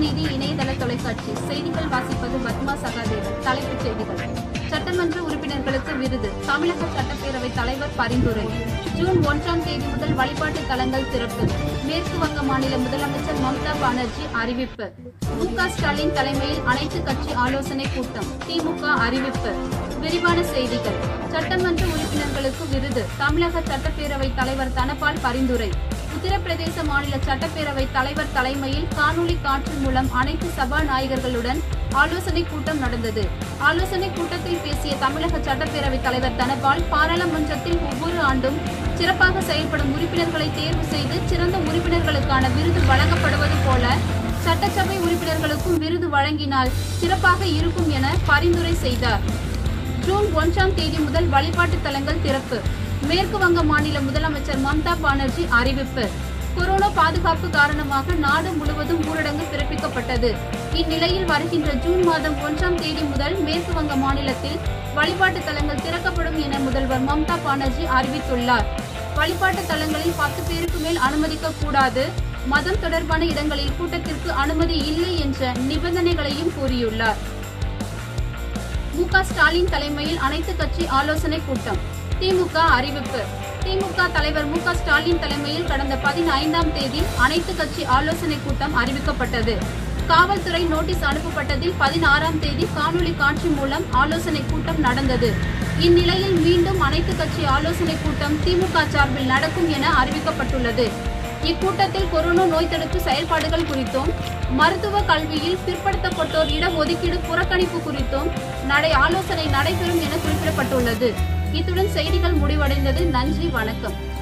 கருணாநிதி இணையதள தொலைக்காட்சி செய்திகள் வாசிப்பது பத்மா சகாதேவன் தலைப்புச் செய்திகள் சட்டமன்ற உறுப்பினர்களுக்கு விருது தமிழக சட்டப்பேரவை தலைவர் பரிந்துரை ஜூன் ஒன்றாம் தேதி முதல் வழிபாட்டு தலங்கள் திறப்பு மேற்கு வங்க மாநில முதலமைச்சர் மம்தா பானர்ஜி அறிவிப்பு மு க ஸ்டாலின் தலைமையில் அனைத்து கட்சி ஆலோசனை கூட்டம் திமுக அறிவிப்பு விரிவான செய்திகள் சட்டமன்ற உறுப்பினர்களுக்கு விருது தமிழக சட்டப்பேரவை தலைவர் தனபால் பரிந்துரை உத்தரப்பிரதேச மாநில சட்டப்பேரவை தலைவர் தலைமையில் காணொலி காட்சி மூலம் அனைத்து சபாநாயகர்களுடன் ஆலோசனை கூட்டம் நடந்தது ஆலோசனை கூட்டத்தில் பேசிய தமிழக சட்டப்பேரவை தலைவர் தனபால் பாராளுமன்றத்தில் ஒவ்வொரு ஆண்டும் சிறப்பாக செயல்படும் உறுப்பினர்களை தேர்வு செய்து சிறந்த உறுப்பினர்களுக்கான விருது வழங்கப்படுவது போல சட்டசபை உறுப்பினர்களுக்கும் விருது வழங்கினால் சிறப்பாக இருக்கும் என பரிந்துரை செய்தார் ஜூன் ஒன்றாம் தேதி முதல் வழிபாட்டு தலங்கள் திறப்பு மேற்கு வங்க மாநில முதலமைச்சர் மம்தா பானர்ஜி அறிவிப்பு கொரோனா பாதுகாப்பு காரணமாக நாடு முழுவதும் ஊரடங்கு பிறப்பிக்கப்பட்டது இந்நிலையில் வருகின்ற ஜூன் மாதம் ஒன்றாம் தேதி முதல் மேற்கு வங்க மாநிலத்தில் வழிபாட்டு தலங்கள் திறக்கப்படும் என முதல்வர் மம்தா பானர்ஜி அறிவித்துள்ளார் வழிபாட்டு தலங்களில் பத்து பேருக்கு மேல் அனுமதிக்க கூடாது மதம் தொடர்பான இடங்களில் கூட்டத்திற்கு அனுமதி இல்லை என்ற நிபந்தனைகளையும் கூறியுள்ளார் மு க ஸ்டாலின் தலைமையில் அனைத்து கட்சி ஆலோசனை கூட்டம் திமுக அறிவிப்பு திமுக தலைவர் மு க ஸ்டாலின் தலைமையில் கடந்த பதினைந்தாம் தேதி அனைத்து கட்சி ஆலோசனை கூட்டம் அறிவிக்கப்பட்டது காவல்துறை நோட்டீஸ் அனுப்பப்பட்டதில் பதினாறாம் தேதி காணொலி காட்சி மூலம் ஆலோசனை கூட்டம் நடந்தது இந்நிலையில் மீண்டும் அனைத்து கட்சி ஆலோசனை கூட்டம் திமுக சார்பில் நடக்கும் என அறிவிக்கப்பட்டுள்ளது இக்கூட்டத்தில் கொரோனா நோய் தடுப்பு செயல்பாடுகள் குறித்தும் மருத்துவ கல்வியில் பிற்படுத்தப்பட்டோர் இடஒதுக்கீடு புறக்கணிப்பு குறித்தும் நடை ஆலோசனை நடைபெறும் என குறிப்பிடப்பட்டுள்ளது இத்துடன் செய்திகள் முடிவடைந்தது நன்றி வணக்கம்